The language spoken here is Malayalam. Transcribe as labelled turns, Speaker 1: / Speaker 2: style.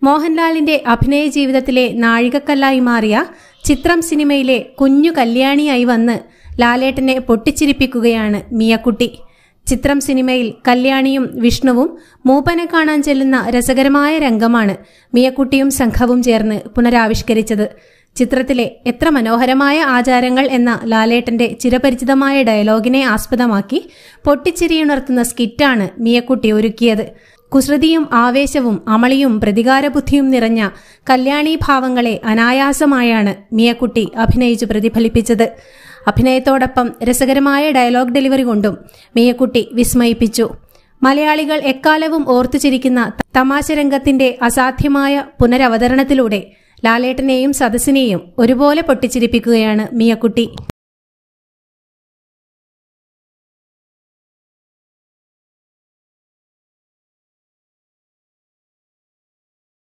Speaker 1: മോഹൻലാലിന്റെ അഭിനയ ജീവിതത്തിലെ നാഴികക്കല്ലായി മാറിയ ചിത്രം സിനിമയിലെ കുഞ്ഞു കല്യാണിയായി വന്ന് ലാലേട്ടനെ പൊട്ടിച്ചിരിപ്പിക്കുകയാണ് മിയക്കുട്ടി ചിത്രം സിനിമയിൽ കല്യാണിയും വിഷ്ണുവും മൂപ്പനെ കാണാൻ ചെല്ലുന്ന രസകരമായ രംഗമാണ് മിയക്കുട്ടിയും സംഘവും ചേർന്ന് പുനരാവിഷ്കരിച്ചത് ചിത്രത്തിലെ എത്ര മനോഹരമായ ആചാരങ്ങൾ എന്ന ലാലേട്ടന്റെ ചിരപരിചിതമായ ഡയലോഗിനെ ആസ്പദമാക്കി പൊട്ടിച്ചിരിയുണർത്തുന്ന സ്കിറ്റാണ് മിയക്കുട്ടി ഒരുക്കിയത് കുസൃതിയും ആവേശവും അമളിയും പ്രതികാരബുദ്ധിയും നിറഞ്ഞ കല്യാണി ഭാവങ്ങളെ അനായാസമായാണ് മിയക്കുട്ടി അഭിനയിച്ചു പ്രതിഫലിപ്പിച്ചത് അഭിനയത്തോടൊപ്പം രസകരമായ ഡയലോഗ് ഡെലിവറി കൊണ്ടും മിയക്കുട്ടി വിസ്മയിപ്പിച്ചു മലയാളികൾ എക്കാലവും ഓർത്തുചിരിക്കുന്ന തമാശ രംഗത്തിന്റെ അസാധ്യമായ പുനരവതരണത്തിലൂടെ ലാലേട്ടനെയും സദസ്സിനെയും ഒരുപോലെ പൊട്ടിച്ചിരിപ്പിക്കുകയാണ് മിയക്കുട്ടി